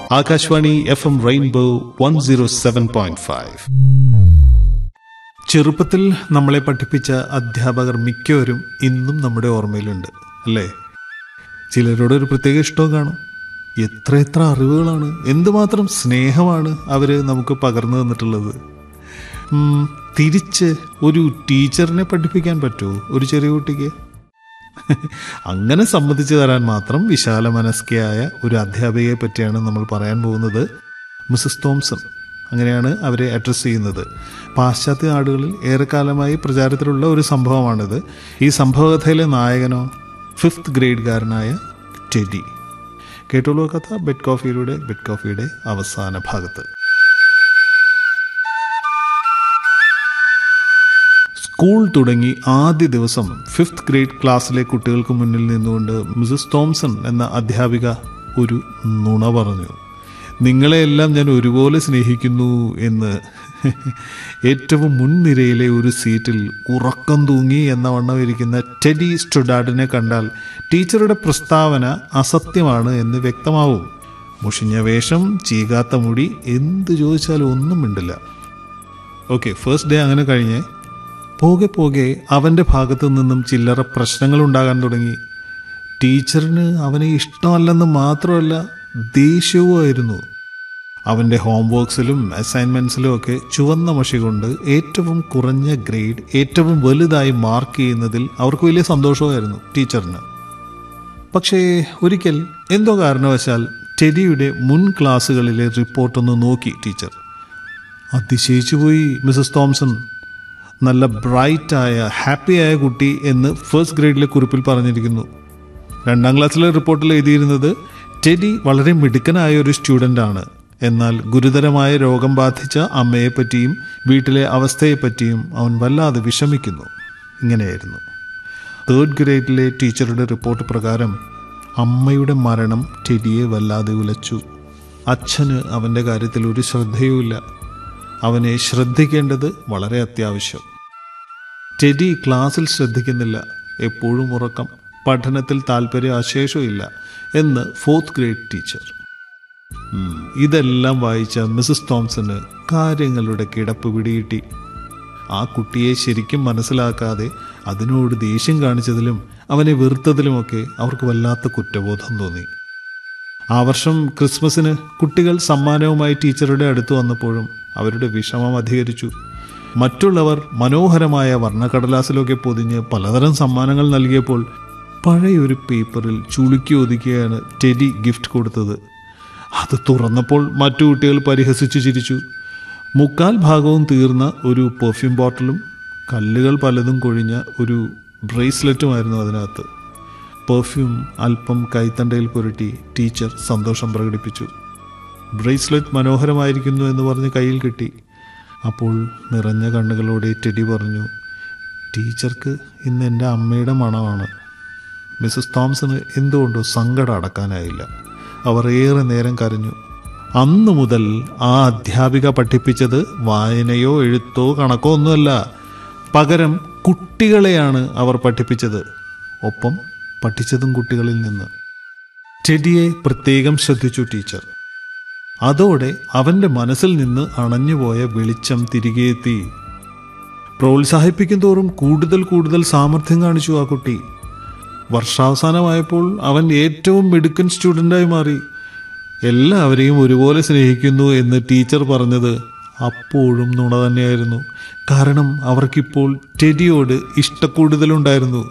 Akashvani F M rainbow one zero seven point five ചെറുപ്പത്തിൽ നമ്മളെ പഠിപ്പിച്ച അധ്യാപകർ മിക്കവരും ഇന്നും നമ്മുടെ ഓർമ്മയിലുണ്ട് അല്ലേ ചിലരോട് ഒരു പ്രത്യേക ഇഷ്ടവും കാണും എത്ര എത്ര അറിവുകളാണ് എന്തുമാത്രം സ്നേഹമാണ് അവർ നമുക്ക് പകർന്നു തന്നിട്ടുള്ളത് ഉം, തിരിച്ച് ഒരു ടീച്ചറിനെ പഠിപ്പിക്കാൻ പറ്റുമോ ഒരു ചെറിയ കുട്ടിക്ക് അങ്ങനെ സമ്മതിച്ചു തരാൻ മാത്രം വിശാല മനസ്കയായ ഒരു അധ്യാപികയെ പറ്റിയാണ് നമ്മൾ പറയാൻ പോകുന്നത് മിസസ് തോംസൺ അങ്ങനെയാണ് അവരെ അഡ്രസ്സ് ചെയ്യുന്നത് പാശ്ചാത്യ നാടുകളിൽ ഏറെക്കാലമായി പ്രചാരത്തിലുള്ള ഒരു സംഭവമാണിത് ഈ സംഭവകഥയിലെ നായകനോ ഫിഫ്ത്ത് ഗ്രേഡുകാരനായ ടെഡി കേട്ടോളൂ ആ കഥ ബെഡ് കോഫിയിലൂടെ ബെഡ് കോഫിയുടെ അവസാന ഭാഗത്ത് സ്കൂൾ തുടങ്ങി ആദ്യ ദിവസം ഫിഫ്ത്ത് ഗ്രേഡ് ക്ലാസ്സിലെ കുട്ടികൾക്ക് മുന്നിൽ നിന്നുകൊണ്ട് മിസസ് തോംസൺ എന്ന അധ്യാപിക ഒരു നുണ പറഞ്ഞു നിങ്ങളെയെല്ലാം ഞാൻ ഒരുപോലെ സ്നേഹിക്കുന്നു എന്ന് ഏറ്റവും മുൻനിരയിലെ ഒരു സീറ്റിൽ ഉറക്കം തൂങ്ങി എന്ന വണ്ണം ഇരിക്കുന്ന ടെഡി സ്റ്റുഡാഡിനെ കണ്ടാൽ ടീച്ചറുടെ പ്രസ്താവന അസത്യമാണ് എന്ന് വ്യക്തമാവും മുഷിഞ്ഞ വേഷം ചീകാത്ത മുടി എന്ത് ചോദിച്ചാലും ഒന്നും മിണ്ടില്ല ഓക്കെ ഫസ്റ്റ് ഡേ അങ്ങനെ കഴിഞ്ഞ് പോകെ പോകെ അവൻ്റെ ഭാഗത്തു നിന്നും ചില്ലറ പ്രശ്നങ്ങൾ ഉണ്ടാകാൻ തുടങ്ങി ടീച്ചറിന് അവനെ ഇഷ്ടമല്ലെന്ന് മാത്രമല്ല ദേഷ്യവുമായിരുന്നു അവൻ്റെ ഹോംവർക്സിലും അസൈൻമെൻറ്റ്സിലും ഒക്കെ ചുവന്ന മഷി കൊണ്ട് ഏറ്റവും കുറഞ്ഞ ഗ്രേഡ് ഏറ്റവും വലുതായി മാർക്ക് ചെയ്യുന്നതിൽ അവർക്ക് വലിയ സന്തോഷമായിരുന്നു ടീച്ചറിന് പക്ഷേ ഒരിക്കൽ എന്തോ കാരണവശാൽ ടെഡിയുടെ മുൻ ക്ലാസ്സുകളിലെ റിപ്പോർട്ടൊന്ന് നോക്കി ടീച്ചർ അതിശയിച്ചു പോയി മിസസ് തോംസൺ നല്ല ബ്രൈറ്റായ ഹാപ്പിയായ കുട്ടി എന്ന് ഫസ്റ്റ് ഗ്രേഡിലെ കുറിപ്പിൽ പറഞ്ഞിരിക്കുന്നു രണ്ടാം ക്ലാസ്സിലെ റിപ്പോർട്ടിൽ എഴുതിയിരുന്നത് ടെഡി വളരെ മിടുക്കനായ ഒരു സ്റ്റുഡൻ്റ് ആണ് എന്നാൽ ഗുരുതരമായ രോഗം ബാധിച്ച അമ്മയെപ്പറ്റിയും വീട്ടിലെ അവസ്ഥയെപ്പറ്റിയും അവൻ വല്ലാതെ വിഷമിക്കുന്നു ഇങ്ങനെയായിരുന്നു തേർഡ് ഗ്രേഡിലെ ടീച്ചറുടെ റിപ്പോർട്ട് പ്രകാരം അമ്മയുടെ മരണം ടെഡിയെ വല്ലാതെ ഉലച്ചു അച്ഛന് അവൻ്റെ കാര്യത്തിൽ ഒരു ശ്രദ്ധയുമില്ല അവനെ ശ്രദ്ധിക്കേണ്ടത് വളരെ അത്യാവശ്യം ടെഡി ക്ലാസ്സിൽ ശ്രദ്ധിക്കുന്നില്ല എപ്പോഴും ഉറക്കം പഠനത്തിൽ താല്പര്യം അശേഷമില്ല എന്ന് ഫോർത്ത് ഗ്രേഡ് ടീച്ചർ ഉം, ഇതെല്ലാം വായിച്ച മിസസ് തോംസന് കാര്യങ്ങളുടെ കിടപ്പ് പിടികിട്ടി ആ കുട്ടിയെ ശരിക്കും മനസ്സിലാക്കാതെ അതിനോട് ദേഷ്യം കാണിച്ചതിലും അവനെ വെറുത്തതിലുമൊക്കെ അവർക്ക് വല്ലാത്ത കുറ്റബോധം തോന്നി ആ വർഷം ക്രിസ്മസിന് കുട്ടികൾ സമ്മാനവുമായി ടീച്ചറുടെ അടുത്ത് വന്നപ്പോഴും അവരുടെ വിഷമം അധികരിച്ചു മറ്റുള്ളവർ മനോഹരമായ വർണ്ണക്കടലാസിലൊക്കെ പൊതിഞ്ഞ് പലതരം സമ്മാനങ്ങൾ നൽകിയപ്പോൾ പഴയൊരു പേപ്പറിൽ ചുളുക്കി ഒതുക്കിയാണ് ടെഡി ഗിഫ്റ്റ് കൊടുത്തത് അത് തുറന്നപ്പോൾ മറ്റു കുട്ടികൾ പരിഹസിച്ചു ചിരിച്ചു മുക്കാൽ ഭാഗവും തീർന്ന ഒരു പെർഫ്യൂം ബോട്ടിലും കല്ലുകൾ പലതും കൊഴിഞ്ഞ ഒരു ബ്രേസ്ലെറ്റുമായിരുന്നു അതിനകത്ത് പെർഫ്യൂം അല്പം കൈത്തണ്ടയിൽ പുരട്ടി ടീച്ചർ സന്തോഷം പ്രകടിപ്പിച്ചു ബ്രേസ്ലെറ്റ് മനോഹരമായിരിക്കുന്നു എന്ന് പറഞ്ഞ് കയ്യിൽ കിട്ടി അപ്പോൾ നിറഞ്ഞ കണ്ണുകളോടെ ടെഡി പറഞ്ഞു ടീച്ചർക്ക് ഇന്ന് എൻ്റെ അമ്മയുടെ മണമാണ് മിസ്സസ് തോംസണ് എന്തുകൊണ്ടോ സങ്കടം അടക്കാനായില്ല അവർ ഏറെ നേരം കരഞ്ഞു അന്നു മുതൽ ആ അധ്യാപിക പഠിപ്പിച്ചത് വായനയോ എഴുത്തോ കണക്കോ ഒന്നുമല്ല പകരം കുട്ടികളെയാണ് അവർ പഠിപ്പിച്ചത് ഒപ്പം പഠിച്ചതും കുട്ടികളിൽ നിന്ന് ടെഡിയെ പ്രത്യേകം ശ്രദ്ധിച്ചു ടീച്ചർ അതോടെ അവന്റെ മനസ്സിൽ നിന്ന് അണഞ്ഞുപോയ വെളിച്ചം തിരികെ എത്തി പ്രോത്സാഹിപ്പിക്കും തോറും കൂടുതൽ കൂടുതൽ സാമർഥ്യം കാണിച്ചു ആ കുട്ടി വർഷാവസാനമായപ്പോൾ അവൻ ഏറ്റവും മിടുക്കൻ സ്റ്റുഡൻ്റായി മാറി എല്ലാവരെയും ഒരുപോലെ സ്നേഹിക്കുന്നു എന്ന് ടീച്ചർ പറഞ്ഞത് അപ്പോഴും നുണ തന്നെയായിരുന്നു കാരണം അവർക്കിപ്പോൾ ടെഡിയോട് ഇഷ്ടക്കൂടുതലുണ്ടായിരുന്നു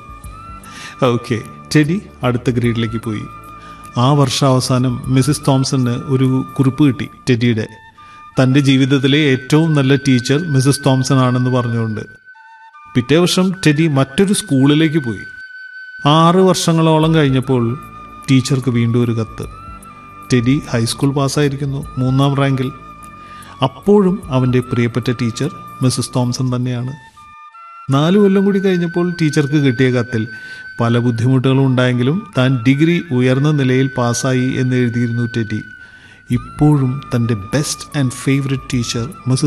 ഓക്കെ ടെഡി അടുത്ത ഗ്രേഡിലേക്ക് പോയി ആ വർഷാവസാനം മിസ്സിസ് തോംസണ് ഒരു കുറിപ്പ് കിട്ടി ടെഡിയുടെ തൻ്റെ ജീവിതത്തിലെ ഏറ്റവും നല്ല ടീച്ചർ മിസ്സിസ് തോംസൺ ആണെന്ന് പറഞ്ഞുകൊണ്ട് പിറ്റേ വർഷം ടെഡി മറ്റൊരു സ്കൂളിലേക്ക് പോയി ആറ് വർഷങ്ങളോളം കഴിഞ്ഞപ്പോൾ ടീച്ചർക്ക് വീണ്ടും ഒരു കത്ത് ടെഡി ഹൈസ്കൂൾ പാസ്സായിരിക്കുന്നു മൂന്നാം റാങ്കിൽ അപ്പോഴും അവൻ്റെ പ്രിയപ്പെട്ട ടീച്ചർ മിസ്സസ് തോംസൺ തന്നെയാണ് നാല് കൊല്ലം കൂടി കഴിഞ്ഞപ്പോൾ ടീച്ചർക്ക് കിട്ടിയ കത്തിൽ പല ബുദ്ധിമുട്ടുകളും ഉണ്ടായെങ്കിലും താൻ ഡിഗ്രി ഉയർന്ന നിലയിൽ പാസ്സായി എന്ന് എഴുതിയിരുന്നു ടെഡി ഇപ്പോഴും തൻ്റെ best and favourite teacher Mrs